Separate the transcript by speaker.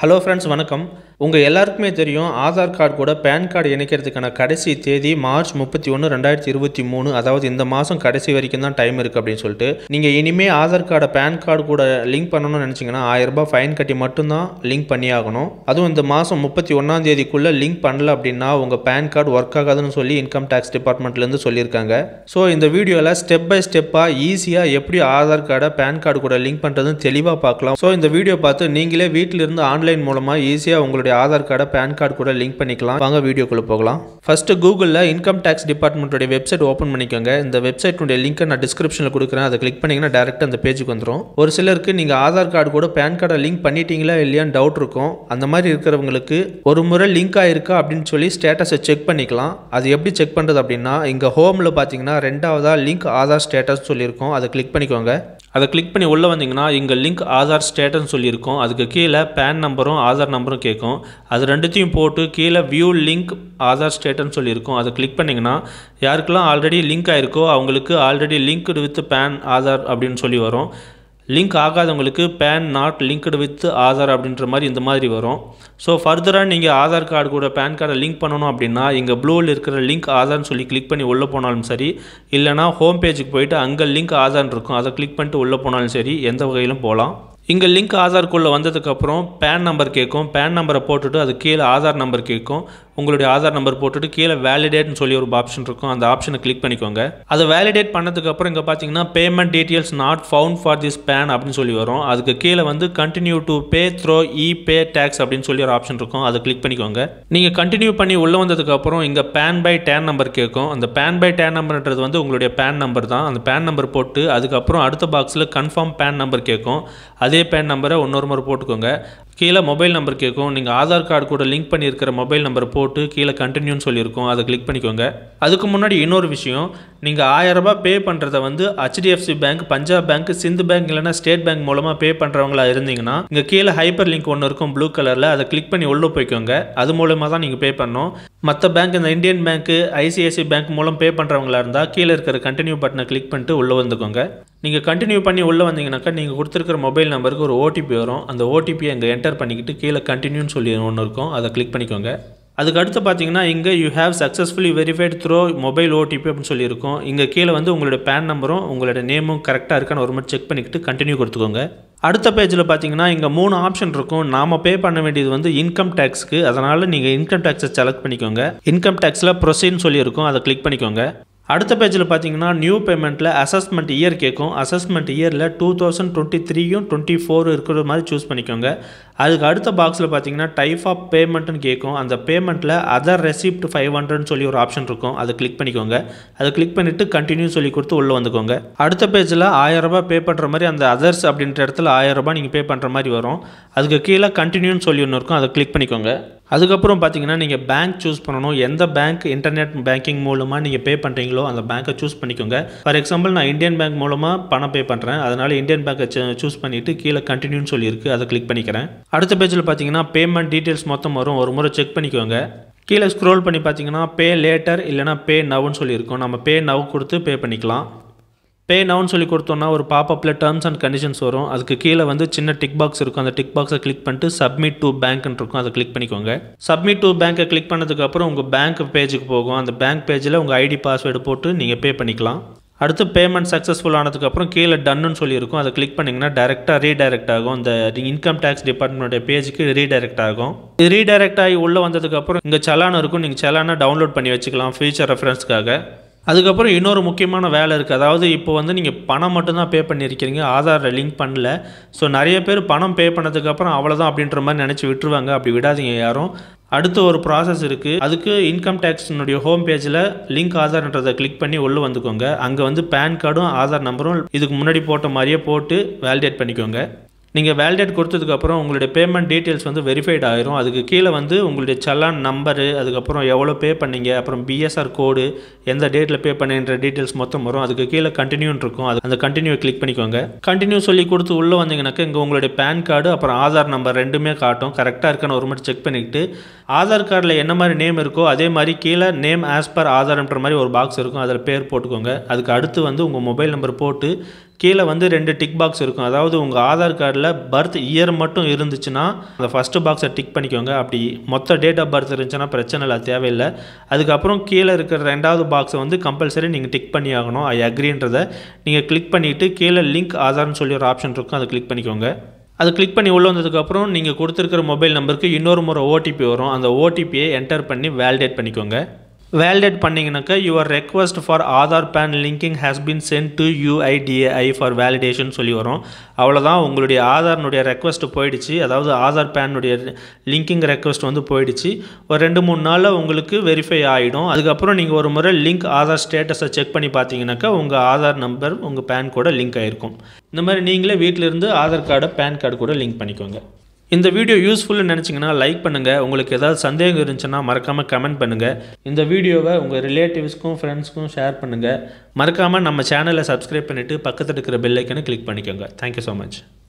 Speaker 1: hello friends வணக்கம் உங்கள் எல்லாருக்குமே தெரியும் ஆதார் கார்டு கூட பேன் கார்டு இணைக்கிறதுக்கான கடைசி தேதி மார்ச் முப்பத்தி ஒன்று ரெண்டாயிரத்தி இருபத்தி மூணு அதாவது இந்த மாதம் கடைசி வரைக்கும் தான் டைம் இருக்குது அப்படின்னு சொல்லிட்டு நீங்கள் இனிமேல் ஆதார் கார்டை பேன் கார்டு கூட லிங்க் பண்ணணும்னு நினச்சிங்கன்னா ஆயிரம் ரூபாய் ஃபைன் கட்டி மட்டும்தான் லிங்க் பண்ணி ஆகணும் அதுவும் இந்த மாதம் முப்பத்தி ஒன்றாம் தேதிக்குள்ளே லிங்க் பண்ணல அப்படின்னா உங்கள் பேன் கார்டு ஒர்க் ஆகாதுன்னு சொல்லி இன்கம் டேக்ஸ் டிபார்ட்மெண்ட்லேருந்து சொல்லியிருக்காங்க ஸோ இந்த வீடியோவில் ஸ்டெப் பை ஸ்டெப்பாக ஈஸியாக எப்படி ஆதார் கார்டை பேன் கார்டு கூட லிங்க் பண்ணுறதுன்னு தெளிவாக பார்க்கலாம் ஸோ இந்த வீடியோ பார்த்து நீங்களே வீட்டில் இருந்து ஆன்லைன் மூலமாக ஈஸியாக உங்களுடைய ஆதார் கார்டை பேன் கார்டு கூட லிங்க் பண்ணிக்கலாம் வாங்க வீடியோக்குள்ளே போகலாம் ஃபஸ்ட்டு கூகுளில் இன்கம் டேக்ஸ் டிபார்ட்மெண்ட்டோட வெப்சைட் ஓப்பன் பண்ணிக்கோங்க இந்த வெப்சைட்டுடைய லிங்க்கை நான் டிஸ்கிரிப்ஷனில் கொடுக்குறேன் அதை கிளிக் பண்ணிங்கன்னா டேரெக்டாக அந்த பேஜுக்கு வந்துடும் ஒரு சிலருக்கு நீங்கள் ஆதார் கார்டு கூட பேன் கார்டை லிங்க் பண்ணிட்டீங்களா இல்லையான்னு டவுட் இருக்கும் அந்த மாதிரி இருக்கிறவங்களுக்கு ஒரு முறை லிங்க் ஆயிருக்கா அப்படின்னு சொல்லி ஸ்டேட்டஸை செக் பண்ணிக்கலாம் அது எப்படி செக் பண்ணுறது அப்படின்னா இங்கே ஹோமில் பார்த்தீங்கன்னா ரெண்டாவதாக லிங்க் ஆதார் ஸ்டேட்டஸ் சொல்லியிருக்கோம் அதை கிளிக் பண்ணிக்கோங்க அதை கிளிக் பண்ணி உள்ளே வந்தீங்கன்னா இங்கே லிங்க் ஆதார் ஸ்டேட்டஸ் சொல்லியிருக்கோம் அதுக்கு கீழே பேன் நம்பரும் ஆதார் நம்பரும் கேட்கும் அது ரெண்டுத்தையும் போட்டு கீழே வியூ லிங்க் ஆதார் ஸ்டேட்டஸ் சொல்லியிருக்கோம் அதை கிளிக் பண்ணிங்கன்னா யாருக்கெல்லாம் ஆல்ரெடி லிங்க் ஆயிருக்கோ அவங்களுக்கு already linked with PAN Aadhaar அப்படின்னு சொல்லி வரும் லிங்க் ஆகாதவங்களுக்கு PAN not linked with Aadhaar அப்படின்ற மாதிரி இந்த மாதிரி வரும் ஸோ ஃபர்தராக நீங்கள் ஆதார் கார்டு கூட பேன் கார்டை லிங்க் பண்ணணும் அப்படின்னா இங்கே ப்ளூவில் இருக்கிற லிங்க் ஆதார்னு சொல்லி கிளிக் பண்ணி உள்ளே போனாலும் சரி இல்லைனா ஹோம் பேஜுக்கு போயிட்டு அங்கே லிங்க் ஆதார்னு இருக்கும் அதை கிளிக் பண்ணிட்டு உள்ளே போனாலும் சரி எந்த வகையிலும் போகலாம் இங்கே லிங்க் ஆதார்க்குள்ளே வந்ததுக்கப்புறம் பேன் நம்பர் கேட்கும் பேன் நம்பரை போட்டுட்டு அது கீழே ஆதார் நம்பர் கேட்கும் உங்களுடைய ஆதார் நம்பர் போட்டுட்டு கீழே வேலிடேட்னு சொல்லி ஒரு ஆப்ஷன் இருக்கும் அந்த ஆப்ஷனை கிளிக் பண்ணிக்கோங்க அதை வேலிடேட் பண்ணதுக்கப்புறம் இங்கே பார்த்தீங்கன்னா payment details not found for this PAN அப்படின்னு சொல்லி வரும் அதுக்கு கீழே வந்து continue to pay through e pay tax அப்படின்னு சொல்லி ஒரு ஆப்ஷன் இருக்கும் அதை கிளிக் பண்ணிக்கோங்க நீங்கள் கண்டினியூ பண்ணி உள்ளே வந்ததுக்கப்புறம் இங்கே பேன் பை டேன் நம்பர் கேட்கும் அந்த பேன் பை டேன் நம்பர்ன்றது வந்து உங்களுடைய பேன் நம்பர் தான் அந்த பேன் நம்பர் போட்டு அதுக்கப்புறம் அடுத்த பாக்ஸில் கன்ஃபார்ம் பேன் நம்பர் கேட்கும் அதே பேன் நம்பரை இன்னொரு முறை போட்டுக்கோங்க கீழே மொபைல் நம்பர் கேட்கும் நீங்கள் ஆதார் கார்டு கூட லிங்க் பண்ணியிருக்கிற மொபைல் நம்பரை போட்டு கீழே கண்டினியூன்னு சொல்லியிருக்கோம் அதை கிளிக் பண்ணிக்கோங்க அதுக்கு முன்னாடி இன்னொரு விஷயம் நீங்கள் ஆயிரரூபா பே பண்ணுறத வந்து HDFC bank Punjab bank Sindhu bank இல்லைனா ஸ்டேட் பேங்க் மூலமாக பே பண்ணுறவங்களா இருந்தீங்கன்னா இங்கே கீழே ஹைப்பர் லிங்க் ஒன்று இருக்கும் ப்ளூ கலரில் அதை கிளிக் பண்ணி உள்ளே போய்க்கோங்க அது மூலமாக தான் நீங்கள் பே பண்ணணும் மற்ற பேங்க் இந்த இந்தியன் பேங்க்கு ஐசிஐசி பேங்க் மூலம் பே பண்ணுறவங்களா இருந்தால் கீழே இருக்கிற கண்டினியூ பட்டனை கிளிக் பண்ணிட்டு உள்ளே வந்துக்கோங்க நீங்கள் கண்டினியூ பண்ணி உள்ளே வந்தீங்கன்னாக்கா நீங்கள் கொடுத்துருக்கிற மொபைல் நம்பருக்கு ஒரு ஓடிபி வரும் அந்த ஓடிபியை அங்கே என்டர் பண்ணிக்கிட்டு கீழே கண்டினியூன்னு சொல்லி ஒன்று இருக்கும் அதை கிளிக் பண்ணிக்கோங்க அதுக்கு அடுத்து பார்த்தீங்கன்னா இங்கே you have successfully verified through mobile OTP அப்படின்னு சொல்லியிருக்கோம் இங்கே கீழே வந்து உங்களோட பேன் நம்பரும் உங்களோட நேமும் கரெக்டாக இருக்கான்னு ஒரு மட்டும் செக் பண்ணிக்கிட்டு கண்டினியூ கொடுத்துக்கோங்க அடுத்த பேஜில் பார்த்தீங்கன்னா இங்கே மூணு ஆப்ஷன் இருக்கும் நாம் பே பண்ண வேண்டியது வந்து இன்கம் டேக்ஸ்க்கு அதனால் நீங்கள் இன்கம் டேக்ஸை செலக்ட் பண்ணிக்கோங்க இன்கம் டேக்ஸில் ப்ரொசீன்னு சொல்லியிருக்கும் அதை கிளிக் பண்ணிக்கோங்க அடுத்த பேஜில் பார்த்தீங்கன்னா நியூ பேமெண்ட்டில் அசஸ்மெண்ட் இயர் கேட்கும் அசஸ்மெண்ட் இயரில் டூ தௌசண்ட் டுவெண்ட்டி த்ரீயும் டுவெண்ட்டி ஃபோர் இருக்கிற மாதிரி சூஸ் பண்ணிக்கோங்க அதுக்கு அடுத்த பாக்ஸில் பார்த்தீங்கன்னா டைப் ஆஃப் பேமெண்ட்னு கேட்கும் அந்த பேமெண்ட்டில் அதர் ரெசிப்ட் ஃபைவ் ஹண்ட்ரட்னு சொல்லி ஒரு ஆப்ஷன் இருக்கும் அதை கிளிக் பண்ணிக்கோங்க அதை கிளிக் பண்ணிவிட்டு கண்டினியூ சொல்லி கொடுத்து உள்ளே வந்துக்கோங்க அடுத்த பேஜில் ஆயிரரூபா பே பண்ணுற மாதிரி அந்த அதர்ஸ் அப்படின்ற இடத்துல ஆயிரரூபா நீங்கள் பே பண்ணுற மாதிரி வரும் அதுக்கு கீழே கண்டினியூன்னு சொல்லி ஒன்று இருக்கும் அதை கிளிக் பண்ணிக்கோங்க அதுக்கப்புறம் பார்த்தீங்கன்னா நீங்கள் பேங்க் சூஸ் பண்ணணும் எந்த பேங்க் இன்டர்நெட் பேங்கிங் மூலமாக நீங்கள் பே பண்ணுறீங்களோ அந்த பேங்க்கை சூஸ் பண்ணிக்கோங்க ஃபார் எக்ஸாம்பிள் நான் இந்தியன் பேங்க் மூலமாக பணம் பே பண்ணுறேன் அதனால் இந்தியன் பேங்க்கை சூஸ் பண்ணிவிட்டு கீழே கண்டினியூன்னு சொல்லியிருக்கு அதை கிளிக் பண்ணிக்கிறேன் அடுத்த பேஜில் பார்த்தீங்கன்னா பேமெண்ட் டீட்டெயில்ஸ் மொத்தம் வரும் ஒரு முறை செக் பண்ணிக்கோங்க கீழே ஸ்க்ரோல் பண்ணி பார்த்தீங்கன்னா பே லேட்டர் இல்லைனா பே நவ்னு சொல்லியிருக்கோம் நம்ம பே நவ் கொடுத்து பே பண்ணிக்கலாம் பே நவுன்னு சொல்லி கொடுத்தோன்னா ஒரு பாப்பப்பில் டேர்ம்ஸ் அண்ட் கண்டிஷன்ஸ் வரும் அதுக்கு கீழே வந்து சின்ன டிக் பாக்ஸ் இருக்கும் அந்த டிக் பாக்ஸை கிளிக் பண்ணிட்டு சப்மிட் டு பேங்க்னு இருக்கும் அதை கிளிக் பண்ணிக்கோங்க சப்மிட் டு பேங்க்கை கிளிக் பண்ணதுக்கப்புறம் உங்கள் பேங்க் பேஜுக்கு போகும் அந்த பேங்க் பேஜில் உங்கள் ஐடி பாஸ்வேர்டு போட்டு நீங்கள் பே பண்ணிக்கலாம் அடுத்து பேமெண்ட் சக்ஸஸ்ஃபுல் ஆனதுக்கப்புறம் கீழே டன்னுன்னு சொல்லியிருக்கும் அதை கிளிக் பண்ணிங்கன்னா டேரெக்டாக ரீடைரக்ட் ஆகும் இந்த இன்கம் டேக்ஸ் டிபார்ட்மெண்ட்டோட பேஜுக்கு ரீடைரக்ட் ஆகும் இது ரீடைரக்ட் ஆகி உள்ளே வந்ததுக்கப்புறம் இங்கே சலான் இருக்கும் நீங்கள் சலானை டவுன்லோட் பண்ணி வச்சுக்கலாம் ஃபியூச்சர் ரெஃபரன்ஸ்க்காக அதுக்கப்புறம் இன்னொரு முக்கியமான வேலை இருக்குது அதாவது இப்போ வந்து நீங்கள் பணம் மட்டும்தான் பே பண்ணியிருக்கிறீங்க ஆதாரில் லிங்க் பண்ணல ஸோ நிறைய பேர் பணம் பே பண்ணதுக்கப்புறம் அவ்வளோதான் அப்படின்ற மாதிரி நினச்சி விட்டுருவாங்க அப்படி விடாதீங்க யாரும் அடுத்து ஒரு ப்ராசஸ் இருக்குது அதுக்கு இன்கம் டேக்ஸினுடைய ஹோம் பேஜில் லிங்க் ஆதார்ன்றதை கிளிக் பண்ணி உள்ளே வந்துக்கோங்க அங்கே வந்து பேன் கார்டும் ஆதார் நம்பரும் இதுக்கு முன்னாடி போட்ட மாதிரியே போட்டு வேலிடேட் பண்ணிக்கோங்க நீங்கள் வேலிடேட் கொடுத்ததுக்கப்புறம் உங்களுடைய பேமெண்ட் டீட்டெயில்ஸ் வந்து வெரிஃபைட் ஆயிரும் அதுக்கு கீழே வந்து உங்களுடைய சலான் நம்பரு அதுக்கப்புறம் எவ்வளோ பே பண்ணீங்க அப்புறம் பிஎஸ்ஆர் கோடு எந்த டேட்டில் பே பண்ணுன்ற டீட்டெயில்ஸ் மொத்தம் வரும் அதுக்கு கீழே கண்டினியூன்னு இருக்கும் அது அந்த கண்டினியூ கிளிக் பண்ணிக்கோங்க கண்டினியூ சொல்லி கொடுத்து உள்ளே வந்தீங்கன்னாக்கா இங்கே உங்களுடைய பேன் கார்டு அப்புறம் ஆதார் நம்பர் ரெண்டுமே காட்டும் கரெக்டாக இருக்கான்னு ஒரு மட்டும் செக் பண்ணிக்கிட்டு ஆதார் கார்டில் என்ன மாதிரி நேம் இருக்கோ அதே மாதிரி கீழே நேம் ஆஸ் பர் ஆதார்ன்ற மாதிரி ஒரு பாக்ஸ் இருக்கும் அதில் பேர் போட்டுக்கோங்க அதுக்கு அடுத்து வந்து உங்கள் மொபைல் நம்பர் போட்டு கீழே வந்து ரெண்டு டிக் பாக்ஸ் இருக்கும் அதாவது உங்கள் ஆதார் கார்டில் பர்த் இயர் மட்டும் இருந்துச்சுன்னா அந்த ஃபஸ்ட்டு பாக்ஸை டிக் பண்ணிக்கோங்க அப்படி மொத்த டேட் ஆஃப் பர்த் இருந்துச்சுன்னா பிரச்சனை இல்லை தேவையில்லை அதுக்கப்புறம் கீழே இருக்கிற ரெண்டாவது பாக்ஸை வந்து கம்பல்சரி நீங்கள் டிக் பண்ணி ஆகணும் ஐ அக்ரின்றதை நீங்கள் கிளிக் பண்ணிவிட்டு கீழே லிங்க் ஆதார்னு சொல்லி ஒரு ஆப்ஷன் இருக்கும் அதை கிளிக் பண்ணிக்கோங்க அதை கிளிக் பண்ணி உள்ளே வந்ததுக்கப்புறம் நீங்கள் கொடுத்துருக்கிற மொபைல் நம்பருக்கு இன்னொரு முறை ஓடிபி வரும் அந்த ஓடிபியை என்டர் பண்ணி வேலிடேட் பண்ணிக்கோங்க வேலிடேட் பண்ணிங்கனாக்கா your request for Aadhaar PAN linking has been sent to UIDAI for validation சொல்லி வரும் அவ்வளோதான் உங்களுடைய ஆதார்னுடைய ரெக்வஸ்ட் போயிடுச்சு அதாவது ஆதார் பேனுடைய லிங்கிங் ரெக்வஸ்ட் வந்து போயிடுச்சு ஒரு ரெண்டு மூணு நாளில் உங்களுக்கு வெரிஃபை ஆகிடும் அதுக்கப்புறம் நீங்கள் ஒரு முறை லிங்க் ஆதார் ஸ்டேட்டஸை செக் பண்ணி பார்த்தீங்கன்னாக்கா உங்கள் ஆதார் நம்பர் உங்கள் பேன் கூட லிங்க் ஆகிருக்கும் இந்த மாதிரி நீங்களே வீட்டிலிருந்து ஆதார் கார்டை பேன் கார்டு கூட லிங்க் பண்ணிக்கோங்க இந்த வீடியோ யூஸ்ஃபுல்னு நினச்சிங்கன்னா லைக் பண்ணுங்கள் உங்களுக்கு ஏதாவது சந்தேகம் இருந்துச்சுன்னா மறக்காமல் கமெண்ட் பண்ணுங்கள் இந்த வீடியோவை உங்கள் ரிலேட்டிவ்ஸ்க்கும் ஃப்ரெண்ட்ஸ்க்கும் ஷேர் பண்ணுங்கள் மறக்காமல் நம்ம சேனலை சப்ஸ்கிரைப் பண்ணிவிட்டு பக்கத்தில் இருக்கிற பெல் ஐக்கனை கிளிக் பண்ணிக்கோங்க தேங்க்யூ ஸோ மச்